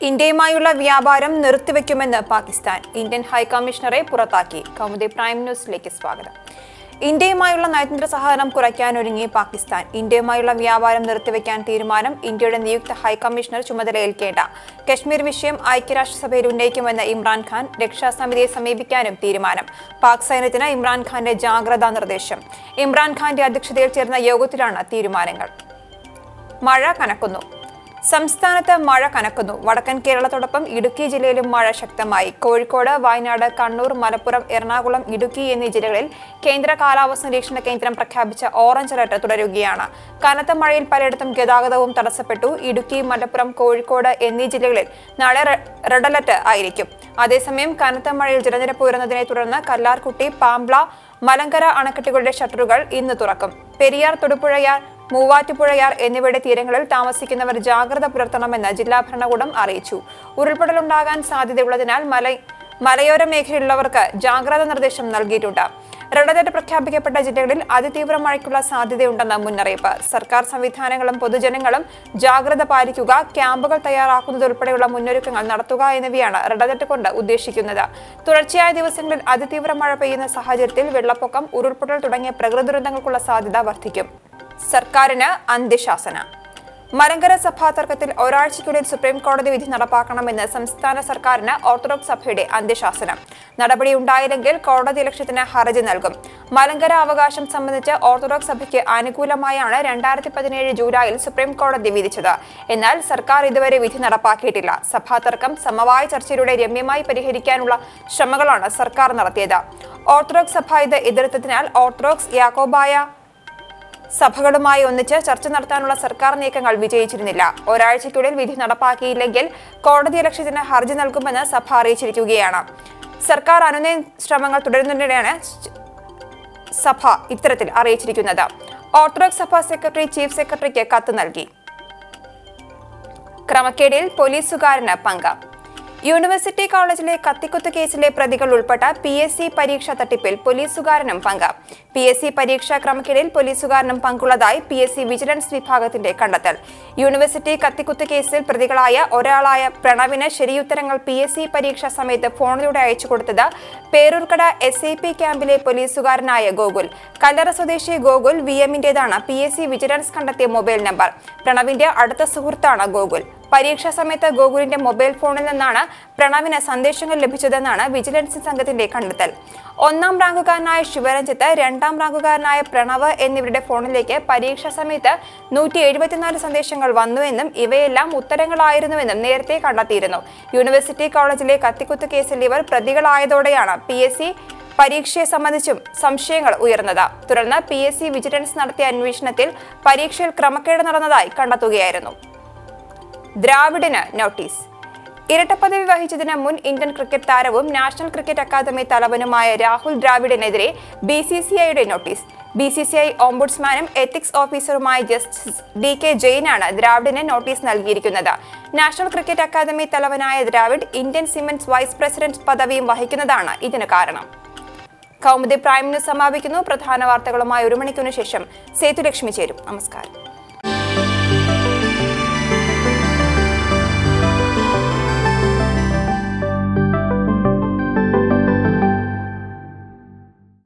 ഇന്ത്യയുമായുള്ള വ്യാപാരം നിർത്തിവെക്കുമെന്ന് പാകിസ്ഥാൻ ഇന്ത്യൻ ഹൈക്കമ്മീഷണറെ പുറത്താക്കി കൗമുദി പ്രൈം ന്യൂസിലേക്ക് സ്വാഗതം ഇന്ത്യയുമായുള്ള നയതന്ത്ര സഹകരണം കുറയ്ക്കാനൊരുങ്ങി പാകിസ്ഥാൻ ഇന്ത്യയുമായുള്ള വ്യാപാരം നിർത്തിവെക്കാൻ തീരുമാനം ഇന്ത്യയുടെ നിയുക്ത ഹൈക്കമ്മീഷണർ ചുമതലയേൽക്കേണ്ട കശ്മീർ വിഷയം ഐക്യരാഷ്ട്രസഭയിൽ ഉന്നയിക്കുമെന്ന് ഇമ്രാൻഖാൻ രക്ഷാസമിതിയെ സമീപിക്കാനും തീരുമാനം പാക് സൈന്യത്തിന് ഇമ്രാൻഖാന്റെ ജാഗ്രതാ നിർദ്ദേശം ഇമ്രാൻഖാന്റെ അധ്യക്ഷതയിൽ ചേർന്ന യോഗത്തിലാണ് തീരുമാനങ്ങൾ മഴ കനക്കുന്നു സംസ്ഥാനത്ത് മഴ കനക്കുന്നു വടക്കൻ കേരളത്തോടൊപ്പം ഇടുക്കി ജില്ലയിലും മഴ ശക്തമായി കോഴിക്കോട് വയനാട് കണ്ണൂർ മലപ്പുറം എറണാകുളം ഇടുക്കി എന്നീ ജില്ലകളിൽ കേന്ദ്ര കാലാവസ്ഥ നിരീക്ഷണ കേന്ദ്രം പ്രഖ്യാപിച്ച ഓറഞ്ച് അലർട്ട് തുടരുകയാണ് കനത്ത മഴയിൽ പലയിടത്തും ഗതാഗതവും തടസ്സപ്പെട്ടു ഇടുക്കി മലപ്പുറം കോഴിക്കോട് എന്നീ ജില്ലകളിൽ നാളെ റെ- റെഡ് അലർട്ട് ആയിരിക്കും അതേസമയം കനത്ത മഴയിൽ ജലനിരപ്പ് ഉയർന്നതിനെ തുടർന്ന് കല്ലാർകുട്ടി പാംബ്ല മലങ്കര അണക്കെട്ടുകളുടെ ഷട്ടറുകൾ ഇന്ന് തുറക്കും പെരിയാർ തൊടുപുഴയാർ മൂവാറ്റുപുഴയാർ എന്നിവയുടെ തീരങ്ങളിൽ താമസിക്കുന്നവർ ജാഗ്രത പുലർത്തണമെന്ന് ജില്ലാ ഭരണകൂടം അറിയിച്ചു ഉരുൾപൊട്ടലുണ്ടാകാൻ സാധ്യതയുള്ളതിനാൽ മല മലയോര മേഖലയിലുള്ളവർക്ക് ജാഗ്രതാ നിർദ്ദേശം നൽകിയിട്ടുണ്ട് റെഡ് അലർട്ട് പ്രഖ്യാപിക്കപ്പെട്ട ജില്ലകളിൽ അതിതീവ്ര മഴയ്ക്കുള്ള സാധ്യതയുണ്ടെന്ന് മുന്നറിയിപ്പ് സർക്കാർ സംവിധാനങ്ങളും പൊതുജനങ്ങളും ജാഗ്രത പാലിക്കുക ക്യാമ്പുകൾ തയ്യാറാക്കുന്നതുൾപ്പെടെയുള്ള മുന്നൊരുക്കങ്ങൾ നടത്തുക എന്നിവയാണ് റെഡ് അലർട്ട് കൊണ്ട് ഉദ്ദേശിക്കുന്നത് തുടർച്ചയായ ദിവസങ്ങളിൽ അതിതീവ്ര മഴ പെയ്യുന്ന സാഹചര്യത്തിൽ വെള്ളപ്പൊക്കം ഉരുൾപൊട്ടൽ തുടങ്ങിയ പ്രകൃതി ദുരന്തങ്ങൾക്കുള്ള സാധ്യത വർദ്ധിക്കും സർക്കാരിന് അന്ത്യശാസന മലങ്കര സഭാ തർക്കത്തിൽ ഒരാഴ്ചയ്ക്കുള്ളിൽ സുപ്രീം കോടതി വിധി നടപ്പാക്കണമെന്ന് സംസ്ഥാന സർക്കാരിന് ഓർത്തഡോക്സ് സഭയുടെ അന്ത്യശാസനം നടപടി ഉണ്ടായില്ലെങ്കിൽ കോടതി ലക്ഷ്യത്തിന് ഹർജി നൽകും മലങ്കര അവകാശം സംബന്ധിച്ച് ഓർത്തഡോക്സ് സഭയ്ക്ക് അനുകൂലമായാണ് രണ്ടായിരത്തി പതിനേഴ് ജൂലൈയിൽ സുപ്രീം കോടതി വിധിച്ചത് എന്നാൽ സർക്കാർ ഇതുവരെ വിധി നടപ്പാക്കിയിട്ടില്ല സഭാ തർക്കം സമവായ ചർച്ചയിലൂടെ രമ്യമായി പരിഹരിക്കാനുള്ള ശ്രമങ്ങളാണ് സർക്കാർ നടത്തിയത് ഓർത്തഡോക്സ് സഭ ഇത് എതിർത്തതിനാൽ ഓർത്തഡോക്സ് യാക്കോബായ സഭകളുമായി ഒന്നിച്ച് ചർച്ച നടത്താനുള്ള സർക്കാർ നീക്കങ്ങൾ വിജയിച്ചിരുന്നില്ല ഒരാഴ്ചയ്ക്കുള്ളിൽ വിധി നടപ്പാക്കിയില്ലെങ്കിൽ കോടതി ലക്ഷ്യത്തിന് ഹർജി നൽകുമെന്ന് സഭ അറിയിച്ചിരിക്കുകയാണ് സർക്കാർ അനുനയ ശ്രമങ്ങൾ തുടരുന്നതിനിടെയാണ് സഭ ഇത്തരത്തിൽ അറിയിച്ചിരിക്കുന്നത് ഓർത്തഡോക്സ് സഭ സെക്രട്ടറി ചീഫ് സെക്രട്ടറിക്ക് കത്ത് നൽകി ക്രമക്കേടിൽ പോലീസുകാരന് പങ്ക് യൂണിവേഴ്സിറ്റി കോളേജിലെ കത്തിക്കുത്ത് കേസിലെ പ്രതികൾ ഉൾപ്പെട്ട പി എസ് സി പരീക്ഷാ തട്ടിപ്പിൽ പോലീസുകാരനും പങ്ക് പി എസ് സി പരീക്ഷാ ക്രമക്കേടിൽ പോലീസുകാരനും പങ്കുള്ളതായി പി എസ് സി വിജിലൻസ് വിഭാഗത്തിന്റെ കണ്ടെത്തൽ യൂണിവേഴ്സിറ്റി കത്തിക്കുത്ത് കേസിൽ പ്രതികളായ ഒരാളായ പ്രണവിന് ശരിയുത്തരങ്ങൾ പി എസ് സി പരീക്ഷാ സമയത്ത് ഫോണിലൂടെ അയച്ചു കൊടുത്തത് പേരൂർക്കട എസ് ഐ പി ക്യാമ്പിലെ പോലീസുകാരനായ ഗോകുൽ കല്ലറ സ്വദേശി ഗോകുൽ വി എമ്മിന്റേതാണ് പി എസ് സി വിജിലൻസ് കണ്ടെത്തിയ മൊബൈൽ നമ്പർ പ്രണവിന്റെ അടുത്ത സുഹൃത്താണ് ഗോകുൽ പരീക്ഷാ സമയത്ത് ഗോകുലിന്റെ മൊബൈൽ ഫോണിൽ നിന്നാണ് പ്രണവിന് സന്ദേശങ്ങൾ ലഭിച്ചതെന്നാണ് വിജിലൻസ് സംഘത്തിന്റെ കണ്ടെത്തൽ ഒന്നാം റാങ്കുകാരനായ ശിവരഞ്ജിത്ത് രണ്ടാം റാങ്കുകാരനായ പ്രണവ് എന്നിവരുടെ ഫോണിലേക്ക് പരീക്ഷാ സമയത്ത് നൂറ്റി എഴുപത്തിനാല് സന്ദേശങ്ങൾ വന്നുവെന്നും ഇവയെല്ലാം ഉത്തരങ്ങളായിരുന്നുവെന്നും നേരത്തെ കണ്ടെത്തിയിരുന്നു യൂണിവേഴ്സിറ്റി കോളേജിലെ കത്തിക്കുത്ത് കേസിൽ ഇവർ പ്രതികളായതോടെയാണ് പി എസ് സി പരീക്ഷയെ സംബന്ധിച്ചും സംശയങ്ങൾ ഉയർന്നത് തുടർന്ന് പി എസ് സി വിജിലൻസ് നടത്തിയ അന്വേഷണത്തിൽ പരീക്ഷയിൽ ക്രമക്കേട് നടന്നതായി കണ്ടെത്തുകയായിരുന്നു ദ്രാവിഡിന് നോട്ടീസ് ഇരട്ടപ്പദവി വഹിച്ചതിന് മുൻ ഇന്ത്യൻ ക്രിക്കറ്റ് താരവും നാഷണൽ ക്രിക്കറ്റ് അക്കാദമി തലവനുമായ രാഹുൽ ദ്രാവിഡിനെതിരെ ബി സി സി ഐയുടെ notice B C C I ഓംബുഡ്സ്മാനും എത്തിക്സ് ഓഫീസറുമായ ജസ്റ്റിസ് ഡി കെ ജെയിനാണ് ദ്രാവിഡിന് നോട്ടീസ് നൽകിയിരിക്കുന്നത് നാഷണൽ ക്രിക്കറ്റ് അക്കാദമി തലവനായ Dravid Indian Cements vice president പദവിയും വഹിക്കുന്നതാണ് ഇതിന് കാരണം കൗമുദി പ്രൈം ന്യൂസ് സമാപിക്കുന്നു പ്രധാന വാർത്തകളുമായി ഒരു മണിക്കൂറിന് ശേഷം സേതുലക്ഷ്മി ചേരും നമസ്കാരം